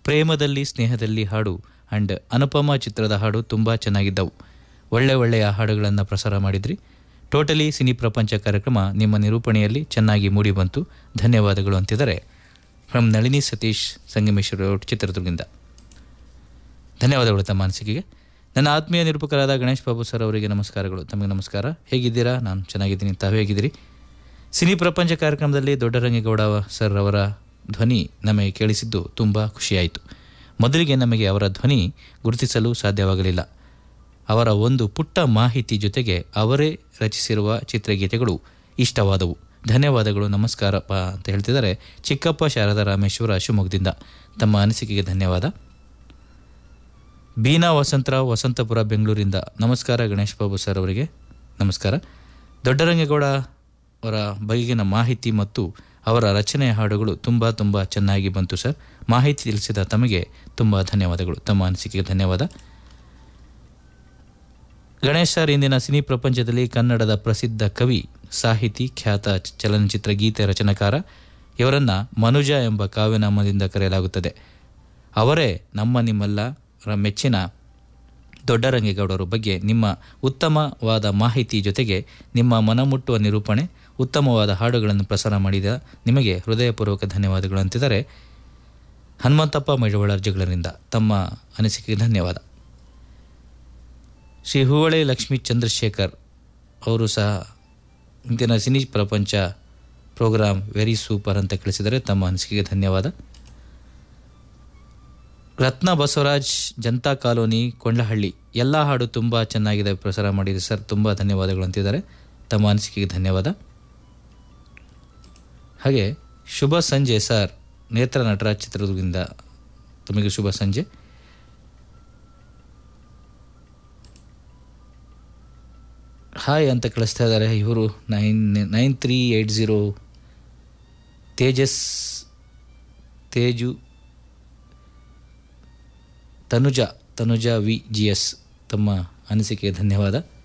ಪ್ರೇಮದಲ್ಲಿ ಸ್ನೇಹದಲ್ಲಿ ಹಾಡು ಆ್ಯಂಡ್ ಅನುಪಮ ಚಿತ್ರದ ಹಾಡು ತುಂಬ ಚೆನ್ನಾಗಿದ್ದವು ಒಳ್ಳೆ ಒಳ್ಳೆಯ ಹಾಡುಗಳನ್ನು ಪ್ರಸಾರ ಮಾಡಿದ್ರಿ ಟೋಟಲಿ ಸಿನಿ ಪ್ರಪಂಚ ಕಾರ್ಯಕ್ರಮ ನಿಮ್ಮ ನಿರೂಪಣೆಯಲ್ಲಿ ಚೆನ್ನಾಗಿ ಮೂಡಿಬಂತು ಧನ್ಯವಾದಗಳು ಅಂತಿದ್ದಾರೆ ಫ್ರಮ್ ನಳಿನಿ ಸತೀಶ್ ಸಂಗಮೇಶ್ವರ ಚಿತ್ರದುರ್ಗದಿಂದ ಧನ್ಯವಾದಗಳು ತಮ್ಮ ಅನಿಸಿಕೆಗೆ ನನ್ನ ಆತ್ಮೀಯ ನಿರೂಪಕರಾದ ಗಣೇಶ್ ಬಾಬು ಸರ್ ಅವರಿಗೆ ನಮಸ್ಕಾರಗಳು ತಮಗೆ ನಮಸ್ಕಾರ ಹೇಗಿದ್ದೀರಾ ನಾನು ಚೆನ್ನಾಗಿದ್ದೀನಿ ತಾವು ಹೇಗಿದ್ದೀರಿ ಸಿನಿ ಪ್ರಪಂಚ ಕಾರ್ಯಕ್ರಮದಲ್ಲಿ ದೊಡ್ಡರಂಗೇಗೌಡ ಸರ್ ಅವರ ಧ್ವನಿ ನಮಗೆ ಕೇಳಿಸಿದ್ದು ತುಂಬ ಖುಷಿಯಾಯಿತು ಮೊದಲಿಗೆ ನಮಗೆ ಅವರ ಧ್ವನಿ ಗುರುತಿಸಲು ಸಾಧ್ಯವಾಗಲಿಲ್ಲ ಅವರ ಒಂದು ಪುಟ್ಟ ಮಾಹಿತಿ ಜೊತೆಗೆ ಅವರೇ ರಚಿಸಿರುವ ಚಿತ್ರಗೀತೆಗಳು ಇಷ್ಟವಾದವು ಧನ್ಯವಾದಗಳು ನಮಸ್ಕಾರಪ್ಪ ಅಂತ ಹೇಳ್ತಿದ್ದಾರೆ ಚಿಕ್ಕಪ್ಪ ಶಾರದಾ ರಾಮೇಶ್ವರ ಶಿವಮೊಗ್ಗದಿಂದ ತಮ್ಮ ಅನಿಸಿಕೆಗೆ ಧನ್ಯವಾದ ಬೀನಾ ವಸಂತರಾವ್ ವಸಂತಪುರ ಬೆಂಗಳೂರಿಂದ ನಮಸ್ಕಾರ ಗಣೇಶ್ ಬಾಬು ಸರ್ ಅವರಿಗೆ ನಮಸ್ಕಾರ ದೊಡ್ಡರಂಗೇಗೌಡ ಅವರ ಬಗೆಗಿನ ಮಾಹಿತಿ ಮತ್ತು ಅವರ ರಚನೆಯ ಹಾಡುಗಳು ತುಂಬ ತುಂಬ ಚೆನ್ನಾಗಿ ಬಂತು ಸರ್ ಮಾಹಿತಿ ತಿಳಿಸಿದ ತಮಗೆ ತುಂಬ ಧನ್ಯವಾದಗಳು ತಮ್ಮ ಅನಿಸಿಕೆಗೆ ಧನ್ಯವಾದ ಗಣೇಶ್ ಸರ್ ಇಂದಿನ ಸಿನಿ ಪ್ರಪಂಚದಲ್ಲಿ ಕನ್ನಡದ ಪ್ರಸಿದ್ಧ ಕವಿ ಸಾಹಿತಿ ಖ್ಯಾತ ಚಲನಚಿತ್ರ ಗೀತೆ ರಚನಕಾರ ಇವರನ್ನ ಮನುಜ ಎಂಬ ಕಾವ್ಯನಾಮದಿಂದ ಕರೆಯಲಾಗುತ್ತದೆ ಅವರೇ ನಮ್ಮ ನಿಮ್ಮೆಲ್ಲರ ಮೆಚ್ಚಿನ ದೊಡ್ಡರಂಗೇಗೌಡರ ಬಗ್ಗೆ ನಿಮ್ಮ ಉತ್ತಮವಾದ ಮಾಹಿತಿ ಜೊತೆಗೆ ನಿಮ್ಮ ಮನಮುಟ್ಟುವ ನಿರೂಪಣೆ ಉತ್ತಮವಾದ ಹಾಡುಗಳನ್ನು ಪ್ರಸಾರ ಮಾಡಿದ ನಿಮಗೆ ಹೃದಯಪೂರ್ವಕ ಧನ್ಯವಾದಗಳು ಅಂತಿದ್ದಾರೆ ಹನುಮಂತಪ್ಪ ಮೈಡವಳ ಜಗಳರಿಂದ ತಮ್ಮ ಅನಿಸಿಕೆಗೆ ಧನ್ಯವಾದ ಶ್ರೀ ಹೂವಳೆ ಲಕ್ಷ್ಮೀ ಚಂದ್ರಶೇಖರ್ ಅವರು ಸಹ ಇಂದಿನ ಸಿನಿ ಪ್ರಪಂಚ ಪ್ರೋಗ್ರಾಮ್ ವೆರಿ ಸೂಪರ್ ಅಂತ ತಿಳಿಸಿದರೆ ತಮ್ಮ ಅನಿಸಿಕೆಗೆ ಧನ್ಯವಾದ ರತ್ನ ಬಸವರಾಜ್ ಜನತಾ ಕಾಲೋನಿ ಕೊಂಡ್ಲಹಳ್ಳಿ ಎಲ್ಲ ಹಾಡು ತುಂಬ ಚೆನ್ನಾಗಿದೆ ಪ್ರಸಾರ ಮಾಡಿದೆ ಸರ್ ತುಂಬ ಧನ್ಯವಾದಗಳು ಅಂತಿದ್ದಾರೆ ತಮ್ಮ ಅನಿಸಿಕೆಗೆ ಧನ್ಯವಾದ ಹಾಗೆ ಶುಭ ಸಂಜೆ ಸರ್ ನೇತ್ರ ನಟರಾಜ್ ಚಿತ್ರದುರ್ಗದಿಂದ ತಮಗೆ ಶುಭ ಸಂಜೆ ಹಾಯ್ ಅಂತ ಕಳಿಸ್ತಾ ಇದ್ದಾರೆ ಇವರು nine nine three eight zero Tejas Teju Tanuja Tanuja V G S ತಮ್ಮ ಅನಿಸಿಕೆಗೆ ಧನ್ಯವಾದ